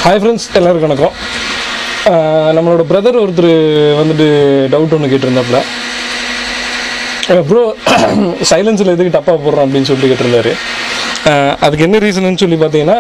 hi friends எல்லாருக்கும் வணக்கம் ஆஹ் நம்மளோட பிரதர் ஒருத்தர் வந்துட்டு டவுட் ஒன்று கேட்டிருந்தாப்புல ப்ரோ சைலன்ஸில் எதுக்கு டப்பாக போடுறோம் அப்படின்னு சொல்லிட்டு கேட்டிருந்தாரு ஆஹ் அதுக்கு என்ன ரீசன்னு சொல்லி பார்த்தீங்கன்னா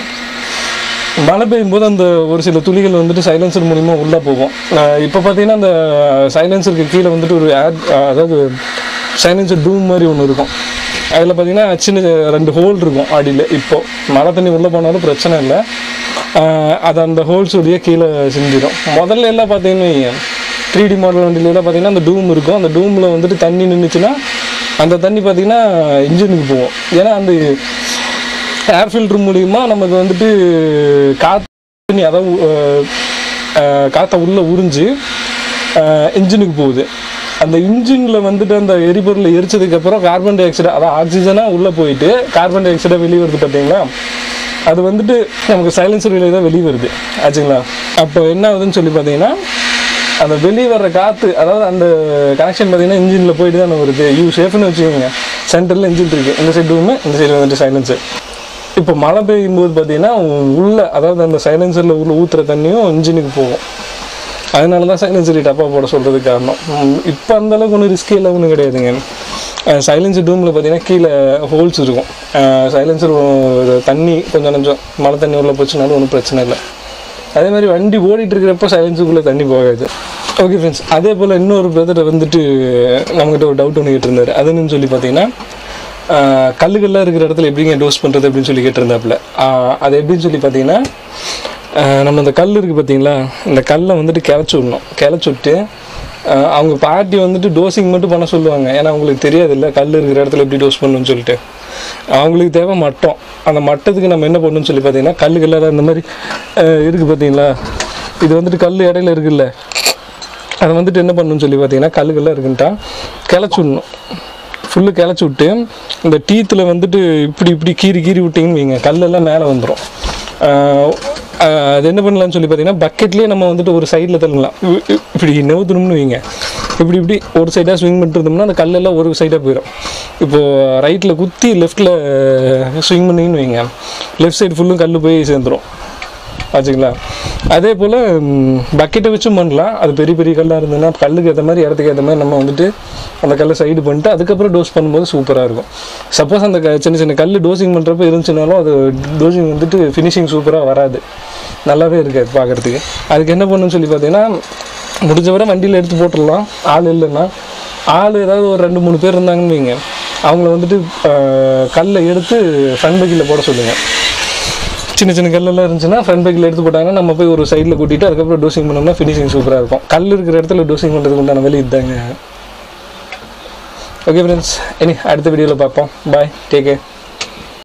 மழை பெய்யும் போது அந்த ஒரு சில துளிகள் வந்துட்டு சைலன்சர் மூலிமா உள்ளே போகும் இப்போ பார்த்தீங்கன்னா அந்த சைலன்சருக்கு கீழே வந்துட்டு ஒரு ஆட் அதாவது சைலன்சர் டூம் மாதிரி ஒன்று இருக்கும் அதில் பார்த்தீங்கன்னா சின்ன ரெண்டு ஹோல் இருக்கும் அடியில் இப்போ மழை தண்ணி உள்ளே போனாலும் பிரச்சனை இல்லை ஆஹ் அது அந்த ஹோல்ஸ் வழியாக கீழே செஞ்சிடும் முதல்ல எல்லாம் பார்த்தீங்கன்னா த்ரீ டி மாடல் வண்டியிலலாம் பார்த்தீங்கன்னா அந்த டூம் இருக்கும் அந்த டூமில் வந்துட்டு தண்ணி நின்றுச்சுன்னா அந்த தண்ணி பார்த்தீங்கன்னா இன்ஜினுக்கு போகும் ஏன்னா அந்த ஏர் ஃபில்டர் மூலிமா நமக்கு வந்துட்டு காற்று அதாவது அஹ், அஹ், காற்றை உள்ளே உறிஞ்சு இன்ஜினுக்கு போகுது அந்த இன்ஜினில் வந்துட்டு அந்த எரிபொருளை எரிச்சதுக்கப்புறம் கார்பன் டை ஆக்சைடு அதாவது ஆக்சிஜனாக உள்ளே போயிட்டு கார்பன் டை ஆக்சைடாக வெளியே வருது பார்த்தீங்களா அது வந்துட்டு நமக்கு சைலன்சர் வெளியே தான் வெளியே வருது ஆச்சுங்களா அப்போ என்ன ஆகுதுன்னு சொல்லி பார்த்தீங்கன்னா அந்த வெளியே வர்ற காற்று அதாவது அந்த கனெக்ஷன் பார்த்தீங்கன்னா இன்ஜினில் போயிட்டு தான் வருது யூ சேஃப்னு வச்சுக்கோங்க சென்டரில் இன்ஜின் இருக்குது இந்த சைடு ரூமு இந்த சைடு வந்துட்டு சைலன்சர் இப்போ மழை பெய்யும் போது பார்த்தீங்கன்னா உள்ள அதாவது அந்த சைலன்சரில் உள்ள ஊற்றுற தண்ணியும் இன்ஜினுக்கு போகும் அதனால தான் சைலன்சரி டப்பா போட சொல்கிறதுக்கு காரணம் இப்போ அந்த அளவுக்கு ஒன்றும் ரிஸ்க் இல்லை ஒன்றும் கிடையாதுங்க சைலன்சர் டூமில் பார்த்தீங்கன்னா கீழே ஹோல்ஸ் இருக்கும் சைலன்சர் தண்ணி கொஞ்சம் கொஞ்சம் மழை தண்ணி உள்ள போச்சுனாலும் ஒன்றும் பிரச்சனை இல்லை அதே மாதிரி வண்டி ஓடிட்டு இருக்கிறப்போ சைலன்ஸுக்குள்ளே தண்ணி போகாது ஓகே ஃப்ரெண்ட்ஸ் அதே போல் இன்னொரு பிரதர் வந்துட்டு நம்மகிட்ட ஒரு டவுட் ஒன்று கேட்டிருந்தாரு அது என்னன்னு சொல்லி பார்த்தீங்கன்னா ஆஹ், கல்லுகள்லாம் இருக்கிற இடத்துல எப்படிங்க டோஸ் பண்ணுறது அப்படின்னு சொல்லி கேட்டிருந்தாப்புல ஆஹ், அது எப்படின்னு சொல்லி பார்த்தீங்கன்னா ஆஹ், நம்ம இந்த கல் இருக்குது பார்த்தீங்களா இந்த கல்லை வந்துட்டு கிளச்சி விடணும் கிளச்சி விட்டு ஆஹ், அவங்க பாட்டி வந்துட்டு டோசிங் மட்டும் பண்ண சொல்லுவாங்க ஏன்னா அவங்களுக்கு தெரியாதுல்ல கல் இருக்கிற இடத்துல எப்படி டோஸ் பண்ணணும்னு சொல்லிட்டு அவங்களுக்கு தேவை மட்டம் அந்த மட்டத்துக்கு நம்ம என்ன பண்ணணும்னு சொல்லி பார்த்தீங்கன்னா கல்லுகள்லாம் இந்த மாதிரி ஆஹ், இருக்குது பார்த்தீங்களா இது வந்துட்டு கல் இடையில இருக்குல்ல அதை வந்துட்டு என்ன பண்ணணும்னு சொல்லி பார்த்தீங்கன்னா கல்லுகள்லாம் இருக்குன்ட்டா கிளச்சி விடணும் ஃபுல்லு கிளச்சி விட்டு இந்த டீத்தில் வந்துட்டு இப்படி இப்படி கீறி கீறி விட்டிங்கன்னு வைங்க கல்லெல்லாம் மேலே வந்துடும் அது என்ன பண்ணலாம்னு சொல்லி பார்த்தீங்கன்னா பக்கெட்லேயே நம்ம வந்துட்டு ஒரு சைடில் தள்ளலாம் இ- இ- இப்படி நவுத்தணும்னு வைங்க இப்படி இப்படி ஒரு சைடாக ஸ்விங் பண்ணிட்டு இருந்தோம்னா அந்த கல்லெல்லாம் ஒரு சைடாக போயிடும் இப்போது ரைட்டில் குத்தி லெஃப்ட்டில் ஸ்விங் பண்ணிங்கன்னு வைங்க லெஃப்ட் சைடு ஃபுல்லும் கல் போய் சேர்ந்துடும் ஆச்சுங்களா அதே போல் பக்கெட்டை வச்சும் பண்ணலாம் அது பெரிய பெரிய கல்லாக இருந்ததுன்னா கல்லுக்கு ஏற்ற மாதிரி இடத்துக்கு ஏற்ற மாதிரி நம்ம வந்துட்டு அந்த கல்லை சைடு பண்ணிட்டு அதுக்கப்புறம் டோஸ் பண்ணும்போது சூப்பராக இருக்கும் சப்போஸ் அந்த க- சின்ன சின்ன கல் டோசிங் பண்ணுறப்ப இருந்துச்சுனாலும் அது டோசிங் வந்துட்டு ஃபினிஷிங் சூப்பராக வராது நல்லாவே இருக்காது பார்க்குறதுக்கு அதுக்கு என்ன பண்ணணும்னு சொல்லி பார்த்தீங்கன்னா முடிஞ்ச வரை வண்டியில் எடுத்து போட்டுடலாம் ஆள் இல்லைன்னா ஆள் ஏதாவது ஒரு ரெண்டு மூணு பேர் இருந்தாங்கன்னு வைங்க அவங்கள வந்துட்டு ஆஹ், கல்லை எடுத்து ஃப்ரண்ட் பைக்கில் போட சொல்லுங்கள் சின்ன சின்ன கல்லெல்லாம் இருந்துச்சுன்னா ஃப்ரண்ட் பேக்கில் எடுத்து போட்டாங்கன்னா நம்ம போய் ஒரு சைடில் கூட்டிட்டு அதுக்கப்புறம் டோசிங் பண்ணோம்னா ஃபினிஷிங் சூப்பராக இருக்கும் கல் இருக்கிற இடத்துல டோசிங் பண்ணுறதுக்கு உண்டான வெளி இதுதாங்க ஓகே ஃப்ரெண்ட்ஸ் இனி அடுத்த வீடியோவில் பார்ப்போம் பாய் டேக் கேர்